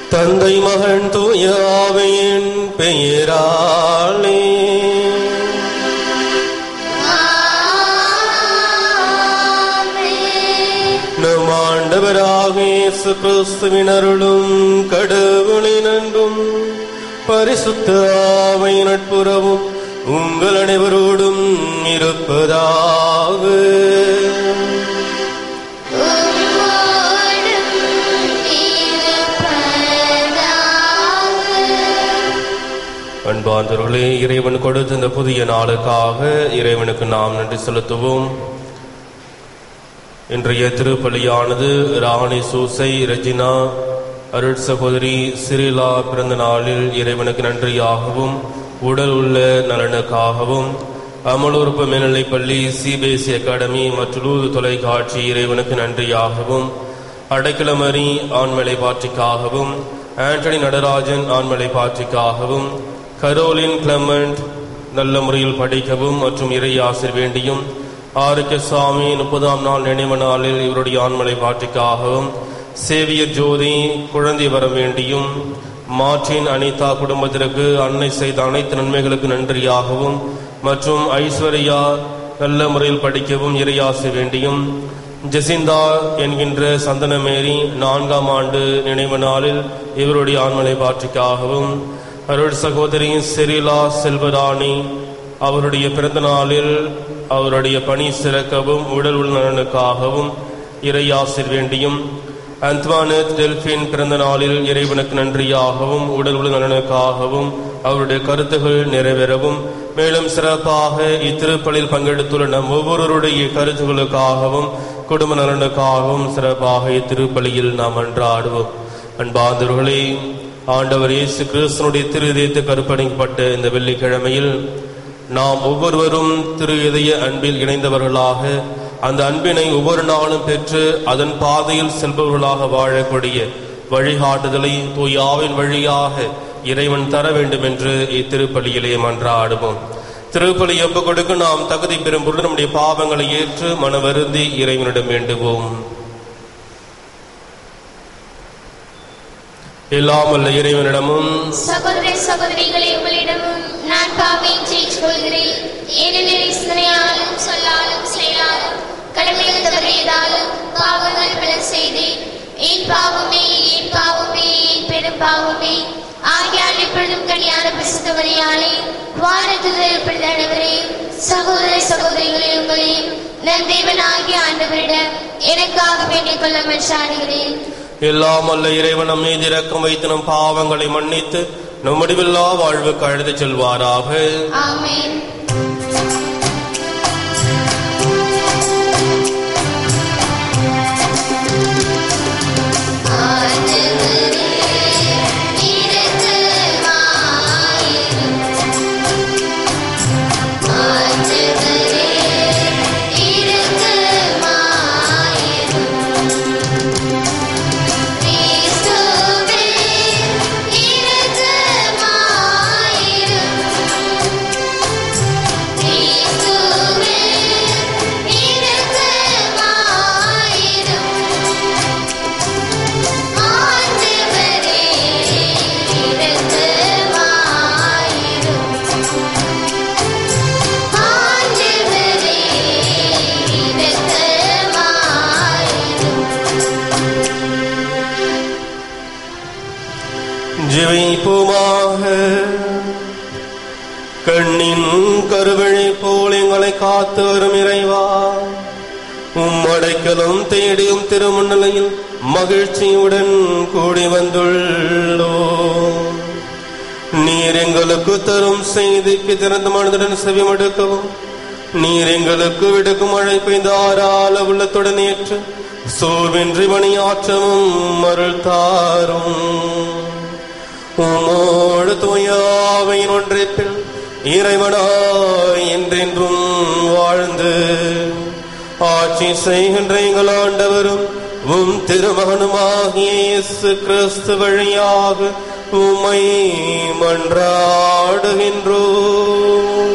தந்தை மகன் தூயாவின் பெயராலே நம் ஆண்டவராக இயேசு கிறிஸ்துவின் அருளும் கடவுளின் அன்பும் பரிசுத்த ஆவை நட்புறவும் உங்கள் அனைவரோடும் இருப்பதாக அன்பார்ந்தவர்களே இறைவன் கொடுத்த இந்த புதிய நாளுக்காக இறைவனுக்கு நாம் நன்றி செலுத்துவோம் இன்றைய திருப்பலியானது ராணி சூசை ரெஜினா அருட் சகோதரி சிறிலா பிறந்த நாளில் இறைவனுக்கு நன்றியாகவும் உடல் உள்ள நலனுக்காகவும் அமலூர்ப்பு மேல்நிலைப்பள்ளி சிபிஎஸ்இ அகாடமி மற்றும் தொலைக்காட்சி இறைவனுக்கு நன்றியாகவும் அடைக்கலமரி ஆண்மலை பாற்றிக்காகவும் ஆண்டனி நடராஜன் ஆண்மலை பாற்றிக்காகவும் கரோலின் கிளமண்ட் நல்ல முறையில் படிக்கவும் மற்றும் இறையாசிர் வேண்டியும் ஆரோக்கியசாமி முப்பதாம் நாள் நினைவு நாளில் இவருடைய ஆண்மலை பாட்டிக்காகவும் சேவியர் ஜோதி குழந்தை வர வேண்டியும் மார்டின் அனிதா குடும்பத்திற்கு அன்னை செய்த அனைத்து நன்மைகளுக்கு நன்றியாகவும் மற்றும் ஐஸ்வர்யா நல்ல முறையில் படிக்கவும் இறையாசி வேண்டியும் ஜெசிந்தா என்கின்ற சந்தனமேரி நான்காம் ஆண்டு நினைவு நாளில் இவருடைய ஆண்மலை பாற்றிக்காகவும் அருள் சகோதரி செரிலா செல்வராணி அவருடைய பிறந்த நாளில் அவருடைய பணி சிறக்கவும் உடல் உள் நலனுக்காகவும் இறையாசிர் வேண்டியும் அந்த்வானத் டெல்பின் பிறந்த நாளில் இறைவனுக்கு நன்றியாகவும் உடல் உள் நலனுக்காகவும் அவருடைய கருத்துகள் நிறைவேறவும் மேலும் சிறப்பாக இத்திருப்பலில் பங்கெடுத்துள்ள நம் ஒவ்வொருவருடைய கருத்துகளுக்காகவும் குடும்ப நலனுக்காகவும் சிறப்பாக இத்திருப்பலியில் நாம் அன்றாடுவோம் அன்பாந்தவர்களே ஆண்டவர் இயேசு கிறிஸ்தனுடைய திரு இதயத்துக்கு அர்ப்பணிக்கப்பட்ட இந்த வெள்ளிக்கிழமையில் நாம் ஒவ்வொருவரும் திரு இதய அன்பில் இணைந்தவர்களாக அந்த அன்பினை ஒவ்வொரு நாளும் பெற்று அதன் பாதையில் செல்பவர்களாக வாழக்கூடிய வழிகாட்டுதலை தூயாவின் வழியாக இறைவன் தர வேண்டும் என்று இத்திருப்பலியிலே மன்றாடுவோம் திருப்பலி எப்ப கொடுக்க நாம் தகுதி பெறும் பொழுது நம்முடைய பாவங்களை ஏற்று மன வருந்தி இறைவனிடம் வேண்டுவோம் எல்லாம் வல்ல இறைவனிடமும் சகோதர சகோதரிகளே உங்களிடமும் நான் பாவையை ஜெயிச்சு கொள்கிறேன் ஏனெனில் சிந்தனையாலும் சொல்லாலும் செயலாலும் கடமையில் தவறியதாலும் பாவங்கள் பல செய்தேன் என் பாவமே என் பாவமே என் பெரும் பாவமே ஆகியால் இப்பொழுதும் கனியான பிரசுத்தவரையாலே வானத்துதல் பிறந்தவரே சகோதர சகோதரிகளே உங்களையும் நன் தேவனாகிய ஆண்டவரிடம் எனக்காக வேண்டிக் கொள்ள மன்றாடுகிறேன் எல்லாம் அல்ல இறைவன் நம் மீது இரக்கம் வைத்து நம் பாவங்களை மன்னித்து நம் முடிவில்லா வாழ்வுக்கு அழைத்துச் செல்வாராக ஆமென் ஜெயிப்போமாக கண்ணின் கருவழி போல் எங்களை காத்து வரும் இறைவா உம்மடைக்கலம் தேடியும் திருமுன்னிலையில் மகிழ்ச்சியுடன் கூடி வந்துள்ளோ நீர் எங்களுக்கு தரும் செய்திக்கு திறந்த மனதுடன் செவிமடுக்கவும் நீர் எங்களுக்கு விடுக்கும் அழைப்பை இந்த ஆறால உள்ளத்துடன் ஏற்று சோர்வின்றி பணியாற்றவும் அருள் தாரும் உமோடு தூயாவையின் ஒன்றிப்பில் இறைவனாய் என்றென்றும் வாழ்ந்து ஆட்சி செய்கின்ற எங்கள் ஆண்டவரும் உம் திருமகனுமாகிய இயேசு கிறிஸ்து வழியாக உம்மை மன்றாடுகின்றோம்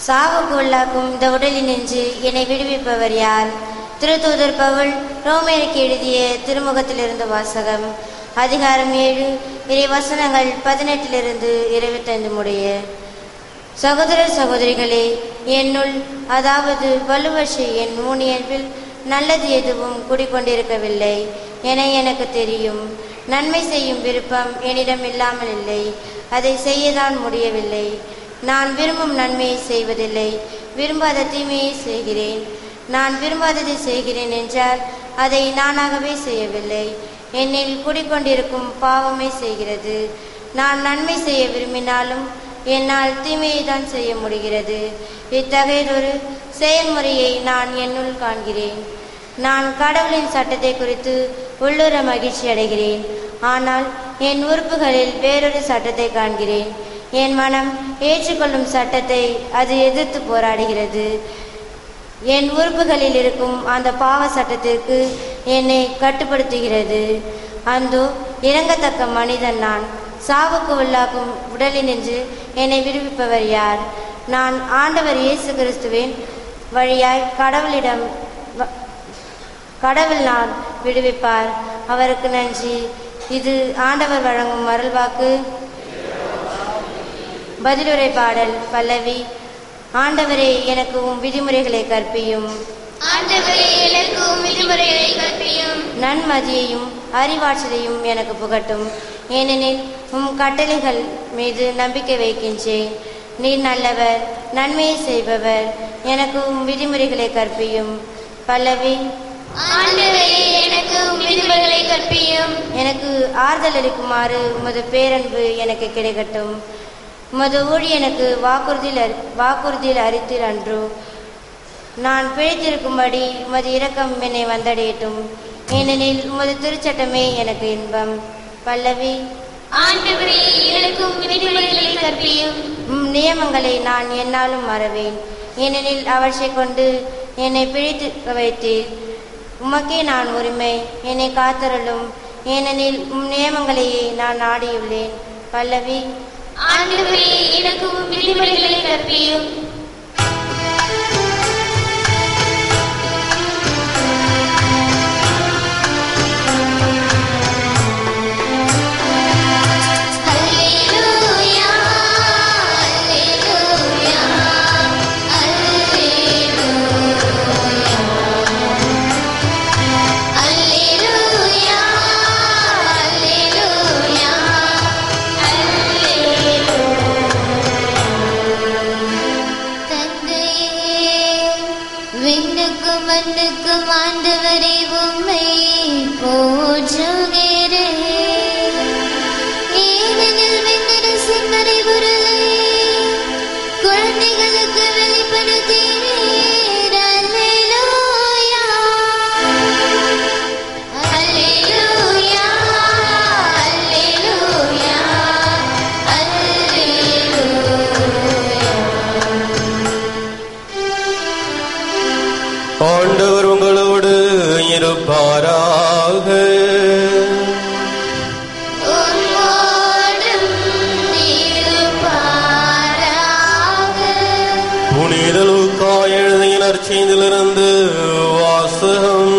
சாவுக்கு உள்ளாக்கும் இந்த உடலில் நின்று என்னை விடுவிப்பவர் யார் திருத்தூதர் பவுல் ரோமேருக்கு எழுதிய திருமுகத்திலிருந்து வாசகம் அதிகாரம் ஏழு இறை வசனங்கள் பதினெட்டிலிருந்து இருபத்தைந்து முடிய சகோதர சகோதரிகளே என்னுள் அதாவது வலுவஷி என் ஊனியல்பில் நல்லது எதுவும் குடிக்கொண்டிருக்கவில்லை என எனக்கு தெரியும் நன்மை செய்யும் விருப்பம் என்னிடம் இல்லாமல் இல்லை அதை செய்யதான் முடியவில்லை நான் விரும்பும் நன்மையை செய்வதில்லை விரும்பாத தீமையை செய்கிறேன் நான் விரும்பாததை செய்கிறேன் என்றால் அதை நானாகவே செய்யவில்லை என்னில் குடிக்கொண்டிருக்கும் பாவமே செய்கிறது நான் நன்மை செய்ய விரும்பினாலும் என்னால் தீமையை தான் செய்ய முடிகிறது இத்தகையதொரு செயல்முறையை நான் என்னுள் காண்கிறேன் நான் கடவுளின் சட்டத்தை குறித்து உள்ளுர மகிழ்ச்சி அடைகிறேன் ஆனால் என் உறுப்புகளில் வேறொரு சட்டத்தை காண்கிறேன் என் மனம் ஏற்றுக்கொள்ளும் சட்டத்தை அது எதிர்த்து போராடுகிறது என் உறுப்புகளில் இருக்கும் அந்த பாவ சட்டத்திற்கு என்னை கட்டுப்படுத்துகிறது அந்தோ இறங்கத்தக்க மனிதன் நான் சாவுக்கு உள்ளாக்கும் உடலினின்று என்னை விடுவிப்பவர் யார் நான் ஆண்டவர் இயேசு கிறிஸ்துவின் வழியாய் கடவுளிடம் வ- கடவுள் நான் விடுவிப்பார் அவருக்கு நன்றி இது ஆண்டவர் வழங்கும் அருள்வாக்கு பதிலுரை பாடல் பல்லவி ஆண்டவரே எனக்கு உம் விதிமுறைகளை கற்பியும் ஆண்டவரே எனக்கு உம் விதிமுறைகளை கற்பியும் நன்மதியையும் அறிவாற்றலையும் எனக்கு புகட்டும் ஏனெனில் உம் கட்டளைகள் மீது நம்பிக்கை வைக்கின்றேன் நீர் நல்லவர் நன்மையை செய்பவர் எனக்கு உம் விதிமுறைகளை கற்பியும் பல்லவி ஆண்டவரே எனக்கு உம் விதிமுறைகளை கற்பியும் எனக்கு ஆறுதல் அளிக்குமாறு உமது பேரன்பு எனக்கு கிடைக்கட்டும் உமது ஊழியனுக்கு வாக்குறுதியில் அறி- வாக்குறுதியில் அரித்தீர் அன்றோ நான் பிழைத்திருக்கும்படி உமது இரக்கம் என்னை வந்தடையட்டும் ஏனெனில் உமது திருச்சட்டமே எனக்கு இன்பம் பல்லவி ஆண்டவரே எனக்கு உம் விதிமுறைகளை கற்பியும் உம் நியமங்களை நான் என்னாலும் மறவேன் ஏனெனில் அவற்றை கொண்டு என்னை பிழைத்து வைத்தீர் உமக்கே நான் உரிமை என்னை காத்தருளும் ஏனெனில் உம் நியமங்களையே நான் நாடியுள்ளேன் பல்லவி ஆண்டவரே எனக்கு உம் விதிமுறைகளை கற்பியும் அல்லேலூயா அல்லேலூயா அல்லேலூயா அல்லேலூயா தந்தையே விண்ணுக்கும் மண்ணுக்கும் ஆண்டவரே உம்மை போற்றுகிறேன் ஏனெனில் விண்ணரசின் மறைபொருளை குழந்தைகளுக்கு வெளிப்படுத்தினீர் அல்லேலூயா அல்லேலூயா அல்லேலூயா ஆண்டவர் உங்களோடு இருப்பாராக உம்மோடும் இருப்பாராக புனித லூக்கா எழுதிய நற்செய்தியிலிருந்து வாசகம்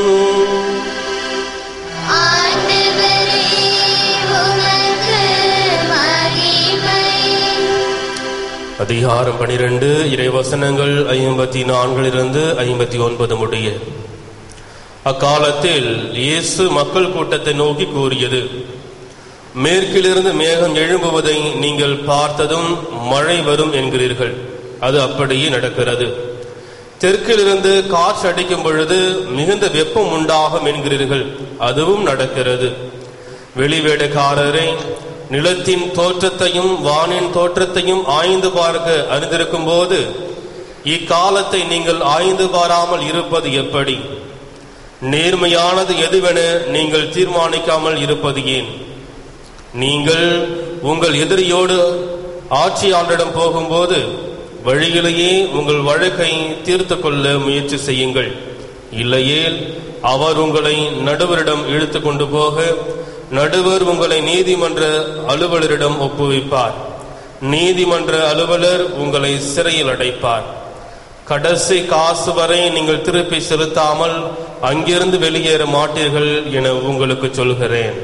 ஆண்டவரே உமக்கு மகிமை அதிகாரம் பனிரெண்டு இறைவசனங்கள் ஐம்பத்தி நான்கிலிருந்து ஐம்பத்தி ஒன்பது முடிய அக்காலத்தில் இயேசு மக்கள் கூட்டத்தை நோக்கி கூறியது மேற்கிலிருந்து மேகம் எழும்புவதை நீங்கள் பார்த்ததும் மழை வரும் என்கிறீர்கள் அது அப்படியே நடக்கிறது தெற்கிலிருந்து காற்று அடிக்கும் பொழுது மிகுந்த வெப்பம் உண்டாகும் என்கிறீர்கள் அதுவும் நடக்கிறது வெளிவேடக்காரரை நிலத்தின் தோற்றத்தையும் வானின் தோற்றத்தையும் ஆய்ந்து பார்க்க அறிந்திருக்கும் போது இக்காலத்தை நீங்கள் ஆய்ந்து பாராமல் இருப்பது எப்படி நேர்மையானது எதுவென நீங்கள் தீர்மானிக்காமல் இருப்பது ஏன் நீங்கள் உங்கள் எதிரியோடு ஆட்சியாளரிடம் போகும்போது வழியிலேயே உங்கள் வழக்கை தீர்த்து கொள்ள முயற்சி செய்யுங்கள் இல்லையேல் அவர் உங்களை நடுவரிடம் இழுத்து கொண்டு போக நடுவர் உங்களை நீதிமன்ற அலுவலரிடம் ஒப்புவிப்பார் நீதிமன்ற அலுவலர் உங்களை சிறையில் அடைப்பார் கடைசி காசு வரை நீங்கள் திருப்பி செலுத்தாமல் அங்கிருந்து வெளியேற மாட்டீர்கள் என உங்களுக்கு சொல்கிறேன்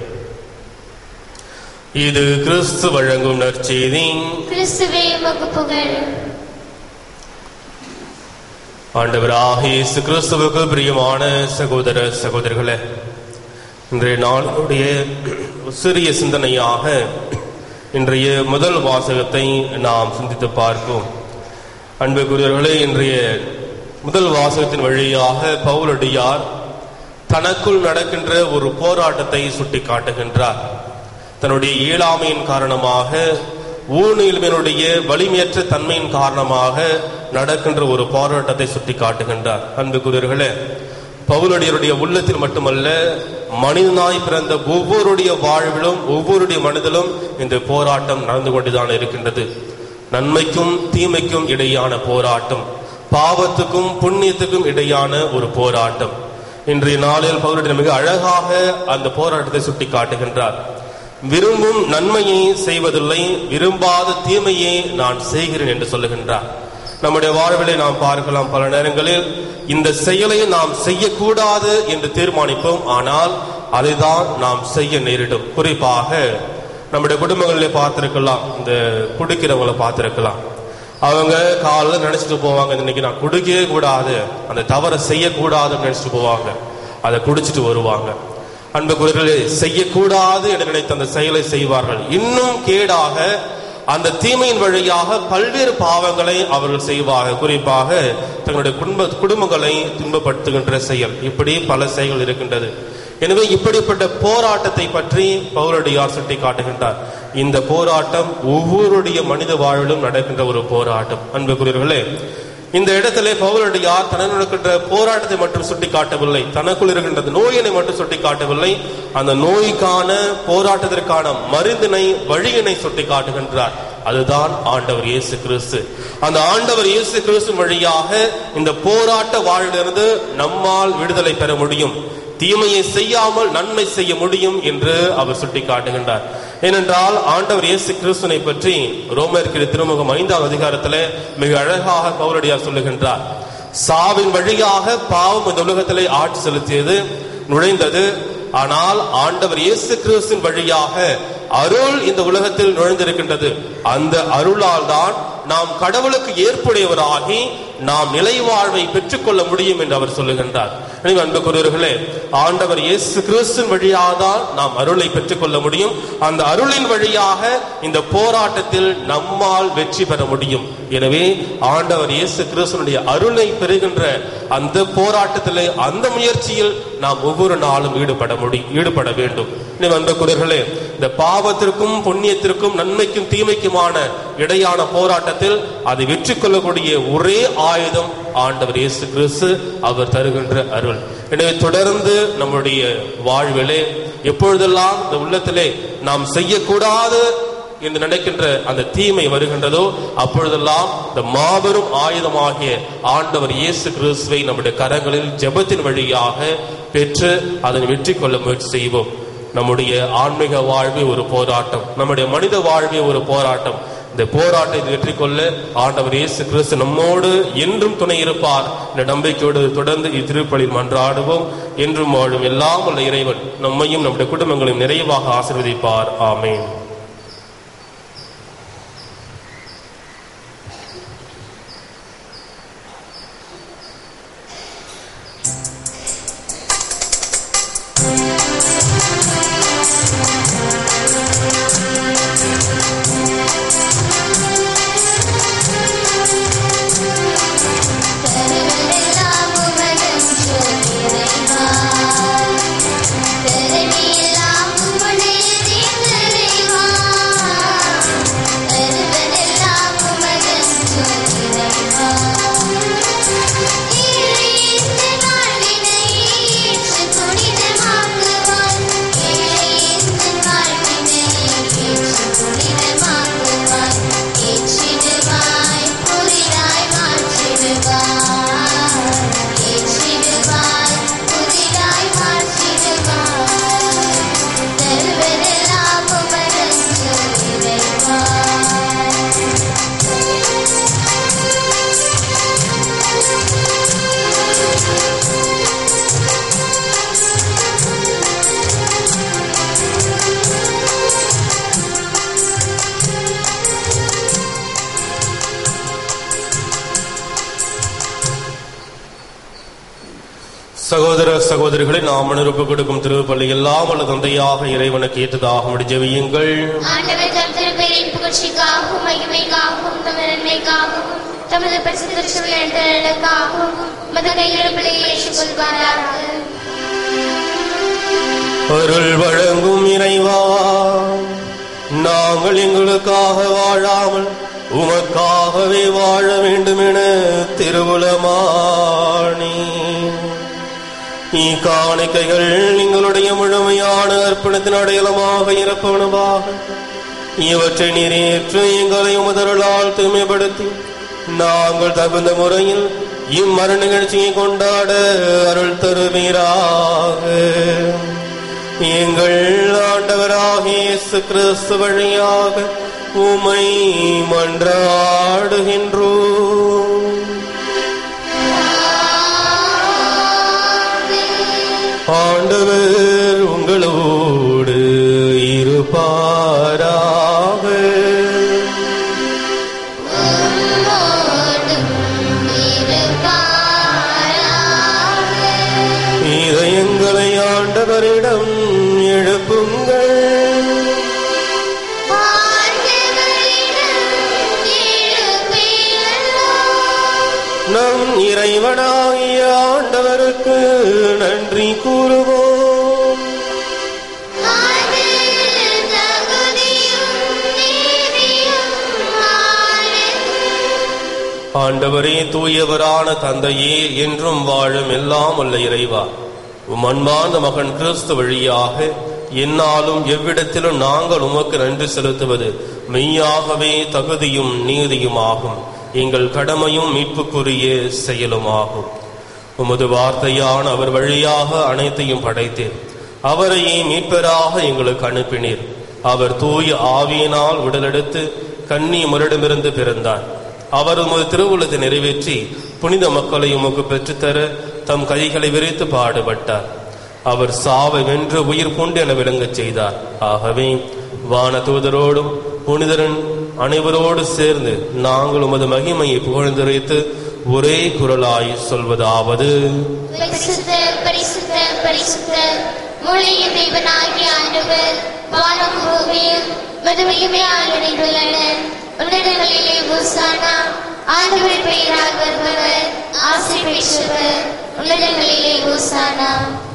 இது கிறிஸ்து வழங்கும் நற்செய்தி கிறிஸ்துவே உமக்கு புகழ் ஆண்டவராக இயேசு கிறிஸ்துவுக்கு பிரியமான சகோதர சகோதரிகளே இன்றைய நாளுடைய சிறிய சிந்தனையாக இன்றைய முதல் வாசகத்தை நாம் சிந்தித்து பார்ப்போம் அன்புக்குரியவர்களே இன்றைய முதல் வாசகத்தின் வழியாக பவுலடியார் தனக்குள் நடக்கின்ற ஒரு போராட்டத்தை சுட்டி காட்டுகின்றார் தன்னுடைய இயலாமையின் காரணமாக ஊனியல்மையினுடைய வலிமையற்ற தன்மையின் காரணமாக நடக்கின்ற ஒரு போராட்டத்தை சுட்டி காட்டுகின்றார் அன்புக்குரியவர்களே பவுலடியருடைய உள்ளத்தில் மட்டுமல்ல மனிதனாய் பிறந்த ஒவ்வொருடைய வாழ்விலும் ஒவ்வொருடைய மனதிலும் இந்த போராட்டம் நடந்து கொண்டுதான் இருக்கின்றது நன்மைக்கும் தீமைக்கும் இடையான போராட்டம் பாவத்துக்கும் புண்ணியத்துக்கும் இடையான ஒரு போராட்டம் இன்றைய நாளில் பவுலடியர் மிக அழகாக அந்த போராட்டத்தை சுட்டி காட்டுகின்றார் விரும்பும் நன்மையை செய்வதில்லை விரும்பாத தீமையை நான் செய்கிறேன் என்று சொல்லுகின்றார் நம்முடைய வாழ்விலை நாம் பார்க்கலாம் பல நேரங்களில் இந்த செயலை நாம் செய்யக்கூடாது என்று தீர்மானிப்போம் ஆனால் அதைதான் நாம் செய்ய நேரிடும் குறிப்பாக நம்முடைய குடும்பங்களிலே பார்த்திருக்கலாம் இந்த குடிக்கிறவங்களை பார்த்திருக்கலாம் அவங்க காலைல நினைச்சிட்டு போவாங்க இன்னைக்கு நான் குடிக்கவே கூடாது அந்த தவறை செய்யக்கூடாதுன்னு நினைச்சிட்டு போவாங்க அதை குடிச்சிட்டு வருவாங்க அன்பு குரல்களே செய்யக்கூடாது என்று நினைத்த அந்த செயலை செய்வார்கள் இன்னும் கேடாக அந்த தீமையின் வழியாக பல்வேறு பாவங்களை அவர்கள் செய்வார்கள் குறிப்பாக தங்களுடைய குடும்ப குடும்பங்களை துன்பப்படுத்துகின்ற செயல் இப்படி பல செயல்கள் இருக்கின்றது எனவே இப்படிப்பட்ட போராட்டத்தை பற்றி பவுலடியார் சுட்டி காட்டுகின்றார் இந்த போராட்டம் ஒவ்வொருடைய மனித வாழ்விலும் நடக்கின்ற ஒரு போராட்டம் அன்புக்குரியவர்களே இந்த இடத்திலே பவுலடியார் தனக்கு நடக்கின்ற போராட்டத்தை மட்டும் சுட்டி காட்டவில்லை தனக்குள் இருக்கின்ற நோயினை மட்டும் சுட்டி காட்டவில்லை அந்த நோய்க்கான போராட்டத்திற்கான மருந்தினை வழியினை சுட்டி காட்டுகின்றார் அதுதான் ஆண்டவர் இயேசு கிறிஸ்து அந்த ஆண்டவர் இயேசு கிறிஸ்து வழியாக இந்த போராட்ட வாழ்விலிருந்து நம்மால் விடுதலை பெற முடியும் தீமையை செய்யாமல் நன்மை செய்ய முடியும் என்று அவர் சுட்டி காட்டுகின்றார் ஏனென்றால் ஆண்டவர் இயேசு கிறிஸ்துனை பற்றி ரோமருக்கு திருமுகம் ஐந்தாம் அதிகாரத்திலே மிக அழகாக பவுலடியார் சொல்லுகின்றார் சாவின் வழியாக பாவம் இந்த உலகத்திலே ஆட்சி செலுத்தியது நுழைந்தது ஆனால் ஆண்டவர் இயேசு கிறிஸ்துவின் வழியாக அருள் இந்த உலகத்தில் நுழைந்திருக்கின்றது அந்த அருளால் தான் நாம் கடவுளுக்கு ஏற்புடையவராகி நாம் நிலை வாழ்வை பெற்றுக்கொள்ள முடியும் என்று அவர் சொல்லுகின்றார் எனவே அன்புக்குரியவர்களே ஆண்டவர் இயேசு கிறிஸ்துவின் வழியாக தான் நாம் அருளை பெற்றுக்கொள்ள முடியும் அந்த அருளின் வழியாக இந்த போராட்டத்தில் நம்மால் வெற்றி பெற முடியும் எனவே ஆண்டவர் இயேசு கிறிஸ்துவனுடைய அருளை பெறுகின்ற அந்த போராட்டத்திலே அந்த முயற்சியில் நாம் ஒவ்வொரு நாளும் ஈடுபட முடியும் ஈடுபட வேண்டும் எனவே அன்புக்குரியவர்களே இந்த பாவத்திற்கும் புண்ணியத்திற்கும் நன்மைக்கும் தீமைக்குமான இடையான போராட்டத்தில் அதை வெற்றி கொள்ளக்கூடிய ஒரே ஆயுதம் ஆண்டவர் இயேசு கிறிஸ்து அவர் தருகின்ற அருள் எனவே தொடர்ந்து நம்முடைய வாழ்விலே எப்பொழுதெல்லாம் இந்த உள்ளத்திலே நாம் செய்யக்கூடாது என்று நினைக்கின்ற அந்த தீமை வருகின்றதோ அப்பொழுதெல்லாம் இந்த மாபெரும் ஆயுதமாகிய ஆண்டவர் இயேசு கிறிஸ்துவை நம்முடைய கரங்களில் ஜெபத்தின் வழியாக பெற்று அதனை வெற்றி கொள்ள முயற்சி செய்வோம் நம்முடைய ஆன்மீக வாழ்வே ஒரு போராட்டம் நம்முடைய மனித வாழ்வே ஒரு போராட்டம் இந்த போராட்டத்தை வெற்றி கொள்ள ஆண்டவர் இயேசு கிறிஸ்து நம்மோடு என்றும் துணை இருப்பார் இந்த நம்பிக்கையோடு தொடர்ந்து இத்திருப்பலில் மன்றாடுவோம் என்றும் வாழும் எல்லாம் உள்ள இறைவன் நம்மையும் நம்முடைய குடும்பங்களையும் நிறைவாக ஆசீர்வதிப்பார் ஆமென் கருவெல்லாம் உமதன் சொல்லிறைவா. கருவியெல்லாம் உம்முடைய தீர்ந்தறைவா. கருவெல்லாம் உமதன் சொல்லிறைவா. சகோதர சகோதரிகளை நாம் அனுரப்பு கொடுக்கும் திருப்பள்ளி எல்லாம் அல்ல தந்தையாக இறைவனுக்கு ஏற்றதாக ஜெபியுங்கள் ஆண்டவர் தம் திருப்பெயரின் புகழ்ச்சிக்காகவும் மகிமைக்காகவும் தமது நன்மைக்காகவும் தமது பரிசுத்தர்களுக்காகவும் மத கையெழுப்பிலை ஏற்றுக்கொள்வாராக அருள் வழங்கும் இறைவா நாங்கள் எங்களுக்காக வாழாமல் உமக்காகவே வாழ வேண்டும் என திருவுளமானி இக்காணிக்கைகள் எங்களுடைய முழுமையான அர்ப்பணத்தின் அடையாளமாக இருப்பவனவாக இவற்றை நிறைவேற்று எங்களை உமதருளால் தூய்மைப்படுத்தி நாங்கள் தகுந்த முறையில் இம்மர நிகழ்ச்சியை கொண்டாட அருள் தருவீராக எங்கள் ஆண்டவராகிய இயேசு கிறிஸ்து வழியாக உமை மன்றாடுகின்றோம் ஆண்டவர் உங்களோடு இருப்பாராக இதயங்களை ஆண்டவரிடம் எழுப்புங்கள் நம் இறைவனாகிய ஆண்டவருக்கு நன்றி கூறுவோம் ஆண்டவரே தூயவரான தந்தையே என்றும் வாழும் எல்லாம் உள்ள இறைவா உம் அன்பார்ந்த மகன் கிறிஸ்து வழியாக என்னாலும் எவ்விடத்திலும் நாங்கள் உமக்கு நன்றி செலுத்துவது மெய்யாகவே தகுதியும் நீதியுமாகும் எங்கள் கடமையும் மீட்புக்குரிய செயலுமாகும் உமது வார்த்தையான அவர் வழியாக அனைத்தையும் படைத்தீர் அவரையே மீட்பராக எங்களுக்கு அனுப்பினீர் அவர் தூய ஆவியினால் உடலெடுத்து கன்னி முரிடமிருந்து பிறந்தார் அவர் உமது திருவுளத்தை நிறைவேற்றி புனித மக்களை உமக்கு பெற்றுத்தர தம் கைகளை விரித்து பாடுபட்டார் அவர் சாவை வென்று உயிர் பூண்டு என விளங்கச் செய்தார் ஆகவே வான தூதரோடும் புனிதரன் அனைவரோடு சேர்ந்து நாங்கள் உமது மகிமையை புகழ்ந்துரைத்து ஒரே குரலாய் சொல்வதாவது பரிசுத்த பரிசுத்த பரிசுத்த மூளையின் தேவனாகிய ஆண்டவர் வானம் பூமியில் மதுமையுமையாக நிறைந்துள்ளன உன்னதங்களிலே ஊசானா ஆண்டவர் பெயரால் வருபவர் ஆசை பெற்றவர் உன்னதங்களிலே ஊசானா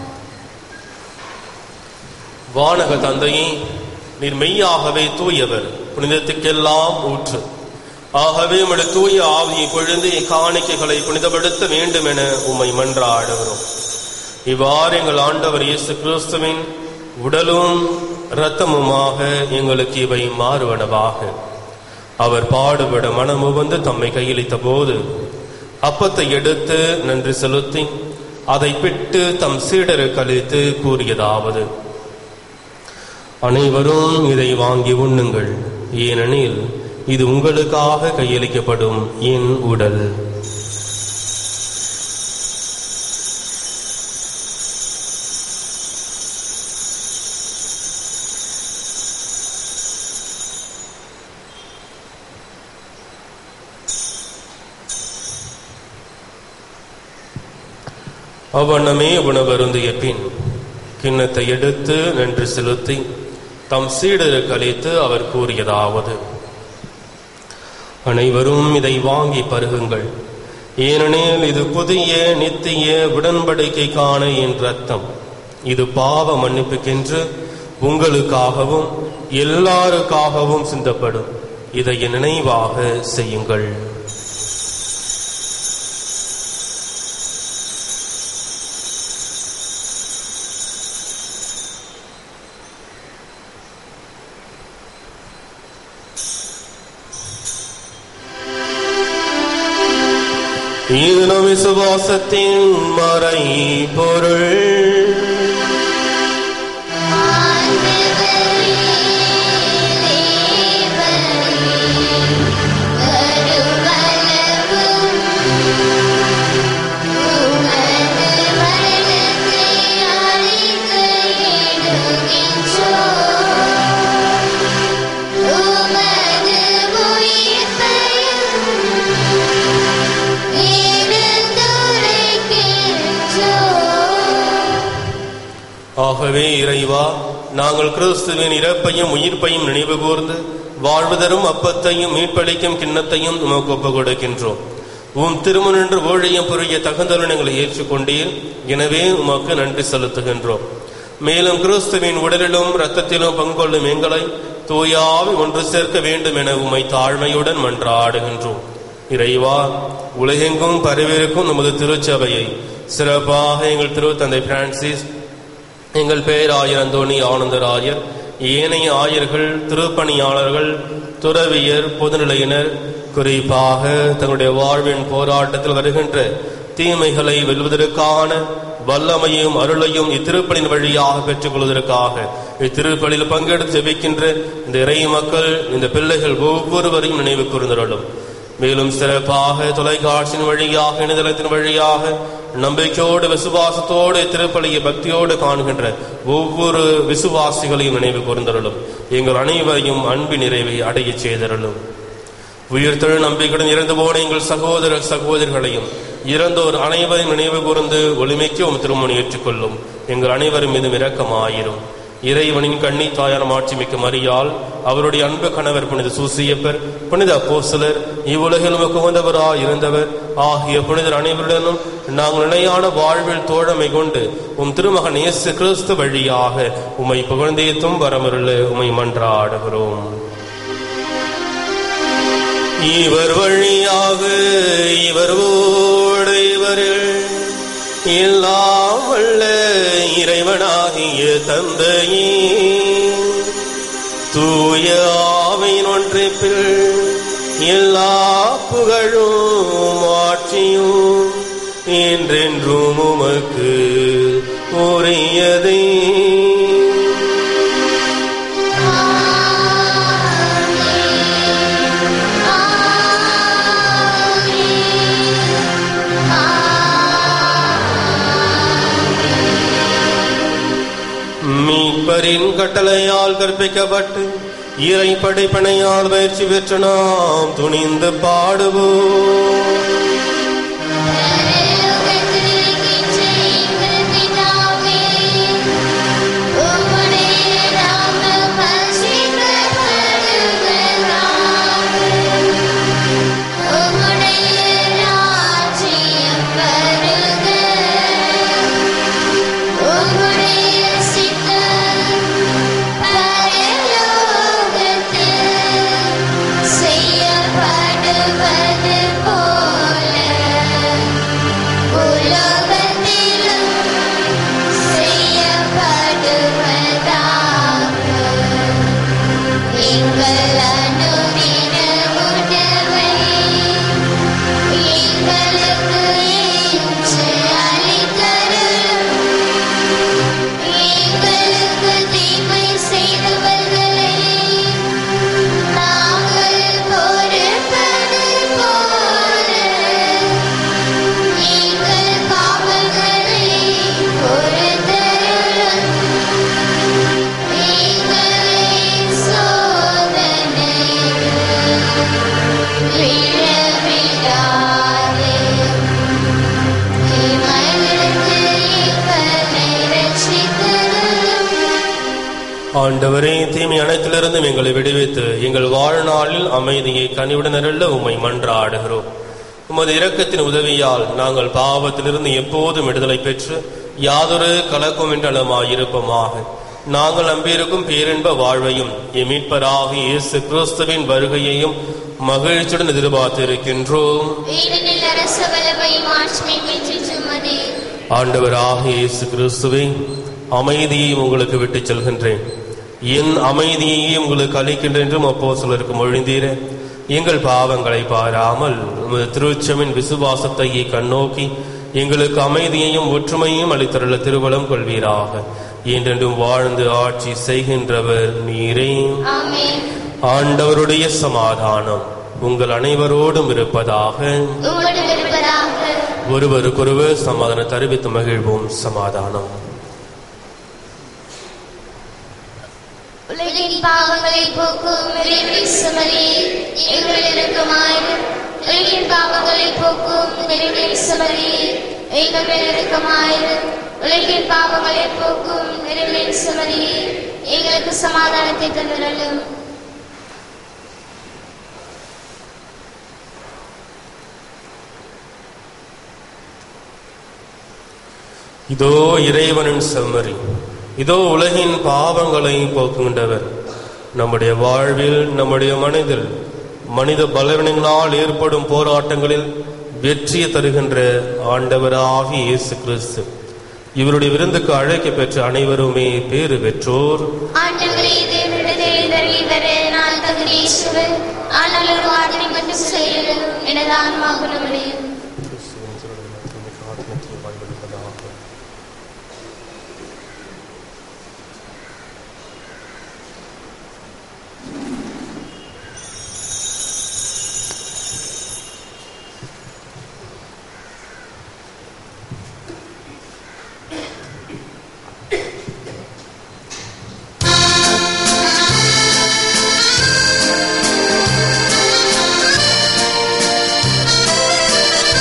வானக தந்தையே நீர் மெய்யாகவே தூயவர் புனிதத்துக்கெல்லாம் ஊற்று ஆகவே உம்முடைய தூய ஆவியை பொழுது காணிக்கைகளை புனிதப்படுத்த வேண்டும் என உம்மை மன்றாடுகிறோம் இவ்வாறு எங்கள் ஆண்டவர் இயேசு கிறிஸ்துவின் உடலும் இரத்தமுமாக எங்களுக்கு இவை மாறுவனவாக அவர் பாடுபட மனமுவந்து தம்மை கையளித்த போது அப்பத்தை எடுத்து நன்றி செலுத்தி அதை பிட்டு தம் சீடருக்கு அளித்து கூறியதாவது அனைவரும் இதை வாங்கி உண்ணுங்கள் ஏனெனில் இது உங்களுக்காக கையளிக்கப்படும் என் உடல் அவ்வண்ணமே உணவருந்திய பின் கிண்ணத்தை எடுத்து நன்றி செலுத்தி தம் சீடருக்கு அளித்து அவர் கூறியதாவது அனைவரும் இதை வாங்கி பருகுங்கள் ஏனெனில் இது புதிய நித்திய உடன்படிக்கைக்கான என் ரத்தம் இது பாவ மன்னிப்புக்கென்று உங்களுக்காகவும் எல்லாருக்காகவும் சிந்தப்படும் இதை என் நினைவாக செய்யுங்கள் இது நம் விசுவாசத்தின் மறை பொருள் எழுந்துரைக்கின்றோம் ஆகவே இறைவா நாங்கள் கிறிஸ்துவின் இறப்பையும் உயிர்ப்பையும் நினைவு கூர்ந்து வாழ்வு தரும் அப்பத்தையும் மீட்பளிக்கும் கிண்ணத்தையும் உமக்கு ஒப்புக் கொடுக்கின்றோம் உம் திருமணன்று ஊழியம் புரிய தகுந்தலனங்களை ஏற்றுக்கொண்டீர் எனவே உமக்கு நன்றி செலுத்துகின்றோம் மேலும் கிறிஸ்துவின் உடலிலும் இரத்தத்திலும் பங்கொள்ளும் எங்களை தூயாவி ஒன்று சேர்க்க வேண்டும் என உம்மை தாழ்மையுடன் மன்றாடுகின்றோம் இறைவா உலகெங்கும் பரவிருக்கும் நமது திருச்சபையை சிறப்பாக எங்கள் திருத்தந்தை பிரான்சிஸ் எங்கள் பேராயர் அந்தோணி ஆனந்தராயர் ஏனைய ஆயர்கள் திருப்பணியாளர்கள் துறவியர் பொதுநிலையினர் குறிப்பாக தங்களுடைய வாழ்வின் போராட்டத்தில் வருகின்ற தீமைகளை வெல்வதற்கான வல்லமையும் அருளையும் இத்திருப்பலின் வழியாக பெற்றுக் கொள்வதற்காக இத்திருப்பலில் பங்கெடுத்து ஜெபிக்கின்ற இந்த இறை மக்கள் இந்த பிள்ளைகள் ஒவ்வொருவரையும் நினைவு கூர்ந்தருளும் மேலும் சிறப்பாக தொலைக்காட்சியின் வழியாக இணையதளத்தின் வழியாக நம்பிக்கையோடு விசுவாசத்தோடு திருப்பலியை பக்தியோடு காணுகின்ற ஒவ்வொரு விசுவாசிகளையும் நினைவு கூர்ந்தருளும் எங்கள் அனைவரையும் அன்பின் நிறைவை அடையச் செய்தருளும் உயிர்த்தெழு நம்பிக்கையுடன் இறந்து போன எங்கள் சகோதர சகோதரிகளையும் இறந்தோர் அனைவரையும் நினைவு கூர்ந்து ஒளிமைக்கு உம் திருமணம் ஏற்றுக்கொள்ளும் எங்கள் அனைவரும் மீதும் இரக்கமாயிரும் இறைவனின் கண்ணி தாயார் மாட்சிமிக்க மரியால் அவருடைய அன்பு கணவர் புனித சூசியப்பர் புனித அப்போஸ்தலர் இவ்வுலகில் உமக்கு உகந்தவராய் இருந்தவர் ஆகிய புனிதர் அனைவருடனும் நாங்கள் நிலையான வாழ்வில் தோழமை கொண்டு உம் திருமகன் இயேசு கிறிஸ்து வழியாக உம்மை புகழ்ந்தேத்தும் வரமருள உம்மை மன்றாடுகிறோம் இவர் வழியாக இவர் ஓடு இவரில் எல்லாம் வல்ல இறைவனாகிய தந்தையே தூய ஆவின் ஒன்றிப்பில் எல்லா புகழும் ஆட்சியும் என்றென்றும் உமக்கு உரியதே மீட்பரின் கட்டளையால் கற்பிக்கப்பட்டு இறை படைப்பனையால் பயிற்சி பெற்ற நாம் துணிந்து பாடுவோம் செய்யப்படுவது போல உலகத்திலும் செய்யப்படுவதாக எங்கள் அனுதின உணவை எங்களுக்கு இன்று அளித்தருளும் எங்களுக்கு தீமை செய்தவர்களை நாங்கள் பொறுப்பது போல எங்கள் பாவங்களை பொறுத்தருளும் எங்களை சோதனையில் விழவிடாதே தீமையிலிருந்து எங்களை ரட்சித்தருளும் ஆண்டவரே தீமை அனைத்திலிருந்தும் எங்களை விடுவித்து எங்கள் வாழ்நாளில் அமைதியை கனிவுடன் அருள உம்மை மன்றாடுகிறோம் உமது இரக்கத்தின் உதவியால் நாங்கள் பாவத்திலிருந்து எப்போதும் விடுதலை பெற்று யாதொரு கலக்கமின்றளமாயிருப்போமாக நாங்கள் நம்பியிருக்கும் பேரின்ப வாழ்வையும் எம் மீட்பராக இயேசு கிறிஸ்துவின் வருகையையும் மகிழ்ச்சியுடன் எதிர்பார்த்திருக்கின்றோம் ஏனெனில் அரச வல்லமையும் ஆட்சியும் வெற்றி சுமதே ஆண்டவராக இயேசு கிறிஸ்துவே அமைதியை உங்களுக்கு விட்டுச் செல்கின்றேன் என் அமைதியையே உங்களுக்கு அளிக்கின்றேன் என்றும் அப்போ சிலருக்கு மொழிந்தீர எங்கள் பாவங்களை பாராமல் உமது திருச்சமின் விசுவாசத்தையே கண்ணோக்கி எங்களுக்கு அமைதியையும் ஒற்றுமையும் அளித்தருள திருவளம் கொள்வீராக என்றென்றும் வாழ்ந்து ஆட்சி செய்கின்றவர் நீரே ஆமென் ஆண்டவருடைய சமாதானம் உங்கள் அனைவரோடும் இருப்பதாக உம்மோடு இருப்பதாக ஒருவருக்கொருவர் சமாதானம் தெரிவித்து மகிழ்வோம் சமாதானம் உலகின் பாவங்களை போக்கும் இறைவனை சுமரி எங்கள் இருக்குமாயிரு உலகின் பாவங்களை போக்கும் இறைவனை சுமரி எங்கள் இருக்குமாயிரு உலகின் பாவங்களை போக்கும் இறைவனின் சுமரியே எங்களுக்கு சமாதானத்தை தந்திரலும் இதோ இறைவனின் செம்மறி இதோ உலகின் பாவங்களை போக்குகின்றவர் நம்முடைய வாழ்வில் நம்முடைய மனதில் மனித பலவீனங்களால் ஏற்படும் போராட்டங்களில் வெற்றியை தருகின்ற ஆண்டவராகிய இயேசு கிறிஸ்து இவருடைய விருந்துக்கு அழைக்க பெற்ற அனைவருமே பேறு பெற்றோர் ஆண்டவரே தேவனிடத்தில் எழுந்தருளி வர நான் தகுதியேசுவர் ஆனால் ஒரு வார்த்தை மட்டும் சொல்லிடும் எனது ஆன்மா குணமடையும் ஆ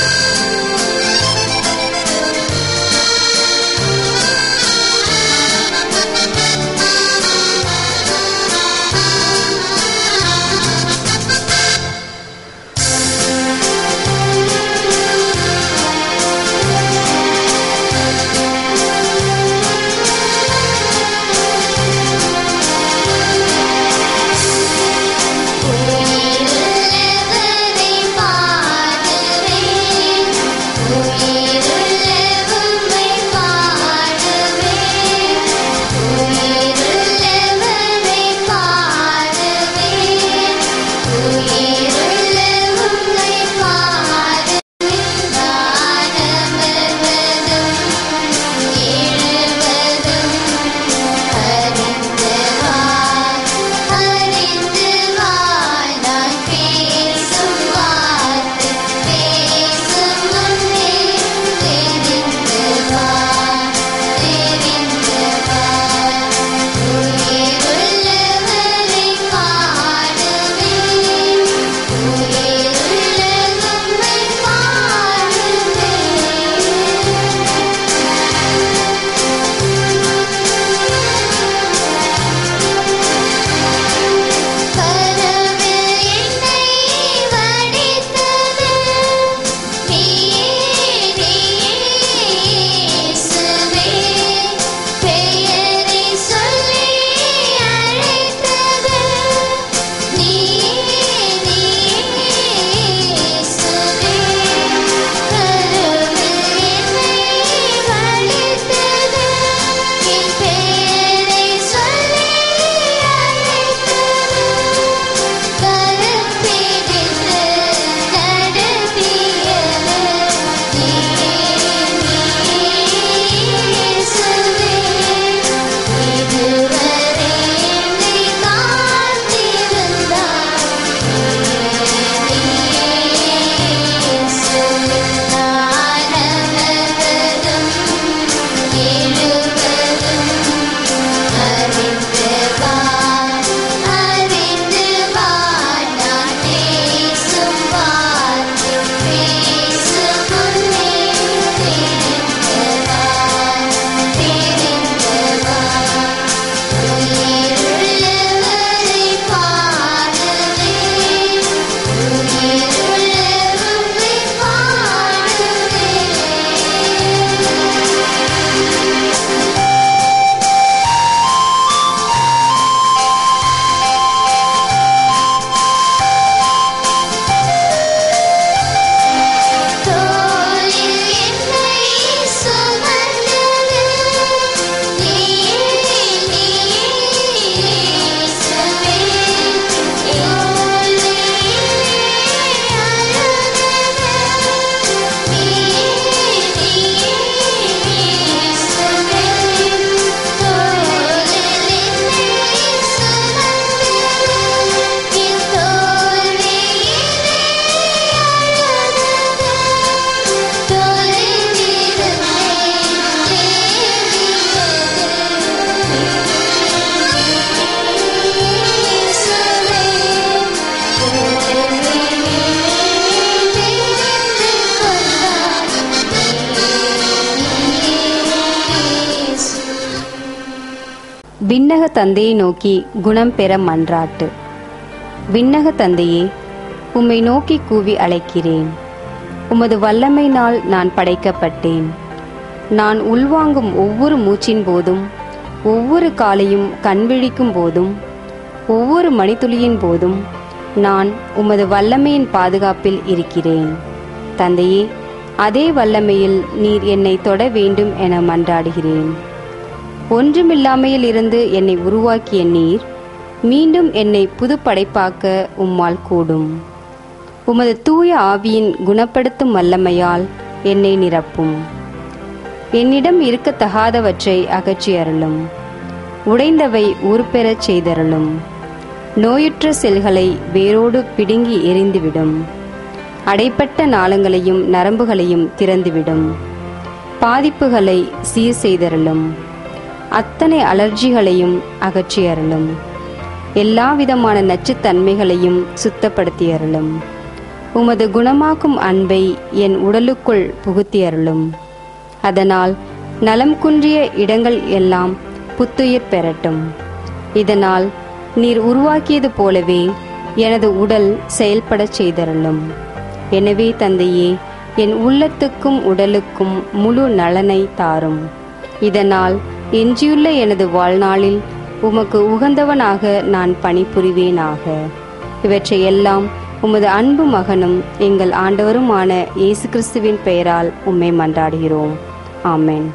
விண்ணக தந்தையை நோக்கி குணம் பெற மன்றாட்டு விண்ணக தந்தையே உம்மை நோக்கி கூவி அழைக்கிறேன் உமது வல்லமையினால் நான் படைக்கப்பட்டேன் நான் உள்வாங்கும் ஒவ்வொரு மூச்சின் போதும் ஒவ்வொரு காலையும் கண்விழிக்கும் போதும் ஒவ்வொரு மணித்துளியின் போதும் நான் உமது வல்லமையின் பாதுகாப்பில் இருக்கிறேன் தந்தையே அதே வல்லமையில் நீர் என்னை தொட வேண்டும் என மன்றாடுகிறேன் ஒன்றுமில்லாமையில் இருந்து என்னை உருவாக்கிய நீர் மீண்டும் என்னை புதுப்படைப்பாக்க உம்மால் கூடும் உமது தூய ஆவியின் குணப்படுத்தும் வல்லமையால் என்னை நிரப்பும் என்னிடம் இருக்கத்தகாதவற்றை அகற்றி அருளும் உடைந்தவை உருப்பெறச் செய்தருளும் நோயுற்ற செல்களை வேரோடு பிடுங்கி எரிந்துவிடும் அடைப்பட்ட நாளங்களையும் நரம்புகளையும் திறந்துவிடும் பாதிப்புகளை சீர் செய்தருளும் அத்தனை அலர்ஜிகளையும் அகற்றி அருளும் எல்லா விதமான நச்சுத்தன்மைகளையும் சுத்தப்படுத்தி அருளும் உமது குணமாக்கும் அன்பை என் உடலுக்குள் புகுத்தி அருளும் அதனால் நலம் குன்றிய இடங்கள் எல்லாம் புத்துயிர் பெறட்டும் இதனால் நீர் உருவாக்கியது போலவே எனது உடல் செயல்படச் செய்தருளும் எனவே தந்தையே என் உள்ளத்துக்கும் உடலுக்கும் முழு நலனை தாரும் இதனால் எஞ்சியுள்ள எனது வாழ்நாளில் உமக்கு உகந்தவனாக நான் பணிபுரிவேனாக இவற்றை எல்லாம் உமது அன்பு மகனும் எங்கள் ஆண்டவருமான இயேசு கிறிஸ்துவின் பெயரால் உம்மை மன்றாடுகிறோம் ஆமென்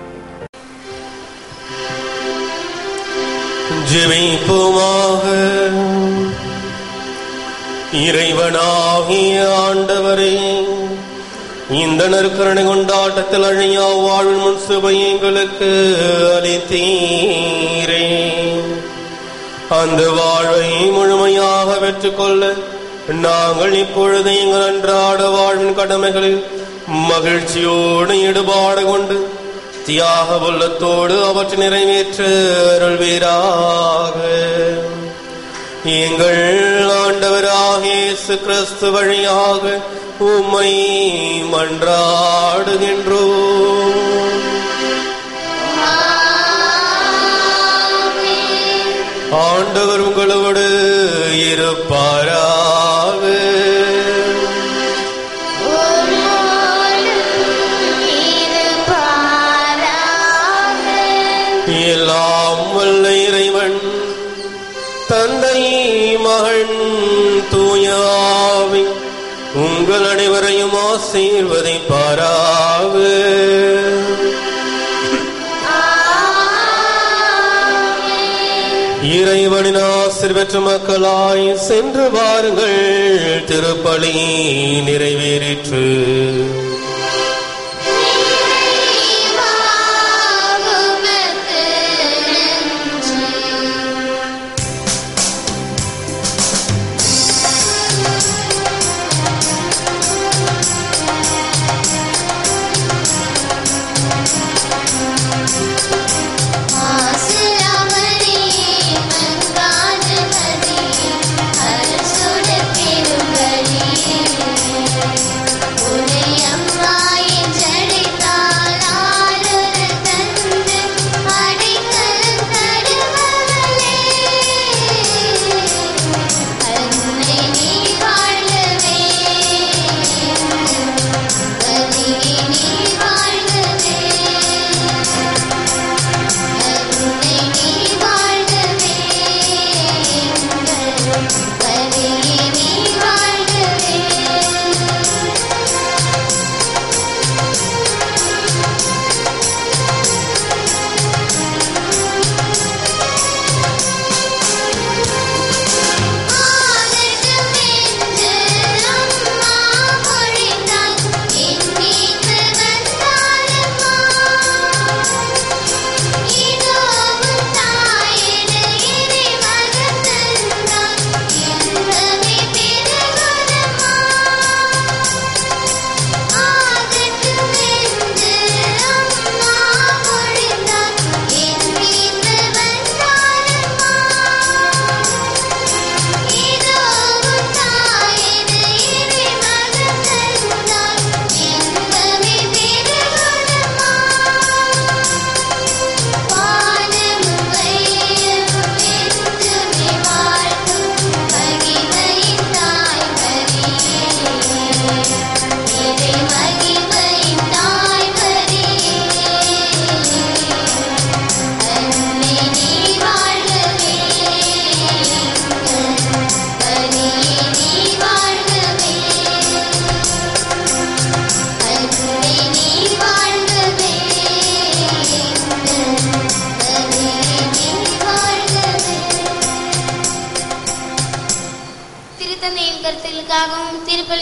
ஜெபிப்போமாக இறைவனாகிய ஆண்டவரே இந்த நற்கரணை கொண்டாட்டத்தில் அழியா வாழ்வின் முன் சுவை எங்களுக்கு அளித்தீரே அந்த வாழ்வை முழுமையாக பெற்றுக்கொள்ள நாங்கள் இப்பொழுது எங்கள் அன்றாட வாழ்வின் கடமைகளில் மகிழ்ச்சியோடு ஈடுபாடு கொண்டு தியாக உள்ளத்தோடு அவற்றை நிறைவேற்ற அருள்வீராக எங்கள் ஆண்டவராக இயேசு கிறிஸ்து வழியாக உம்மை மன்றாடுகின்றோம் ஆண்டவர் உங்களோடு இருப்பாராக எல்லாம் வல்ல இறைவன் தந்தை மகன் தூயாவி உங்கள் அனைவரையும் ஆசீர்வதிப்பாராக இறைவனின் ஆசிர் பெற்ற மக்களாய் சென்று வாருங்கள் திருப்பலி நிறைவேறிற்று உடைய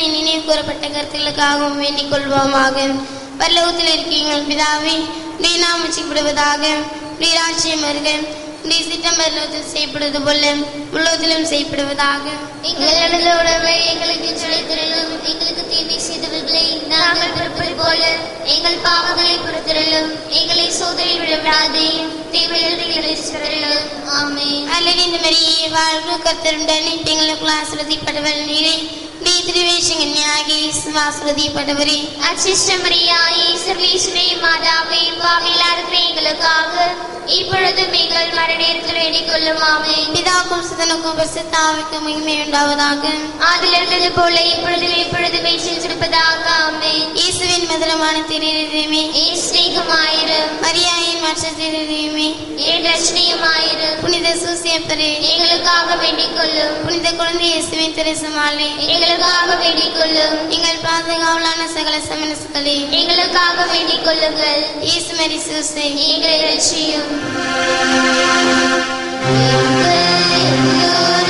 நினைவு கூறப்பட்ட கருத்துக்களுக்காகவும் வேண்டிக் கொள்வோமாக பரலோகத்தில் இருக்கீங்கள் பிதாவே உடைய நாம் வச்சுக்கப்படுவதாக உடைய ராட்சியம் வருக உடைய சித்தம் பரலோகத்தில் செய்யப்படுவது போல உலகத்திலும் செய்யப்படுவதாக எங்களது உணவை எங்களுக்கு செலுத்திரலும் எங்களுக்கு தீமை செய்தவர்களை நாங்கள் பொறுப்பது போல எங்கள் பாவங்களை பொறுத்திரலும் எங்களை சோதனையில் விடவிடாதே தீமையில் ஆமே அல்லது மரியே வாழ்வு கத்தருடன் எங்களுக்கு ஆசிரதிப்பட்டவர் நீரே உடைய திருவேஷங்கன்யாகி ஆசிரதிப்பட்டவரே அச்சிஷ்டமரியாயே சர்வீஸ்வரே மாதாவே பாவிலா இருக்கிற எங்களுக்காக இப்பொழுதும் எங்கள் மரணத்தில் வேண்டிக் கொள்ளும் ஆமே பிதாக்கும் சுதனுக்கும் பரிசுத்தாவிக்கும் மகிமை உண்டாவதாக அதில் இருந்தது போல இப்பொழுதும் இப்பொழுதுமே சென்றிருப்பதாக ஆமே இயேசுவின் மதுரமான திருமே ஏன் ஸ்நேகமாயிரும் மரியாயின் மற்ற திருமே ஏன் ரச்சனையுமாயிரும் புனித சூசியப்பரே எங்களுக்காக வேண்டிக் கொள்ளும் புனித குழந்தை இயேசுவின் திருசமாலே எங்களுக்காக வேண்டிக் கொள்ளும் எங்கள் பாதுகாவலான சகல சமனசுகளே எங்களுக்காக வேண்டிக் கொள்ளுங்கள் இயேசு மரி சூசை எங்களை ரட்சியும் எங்கள்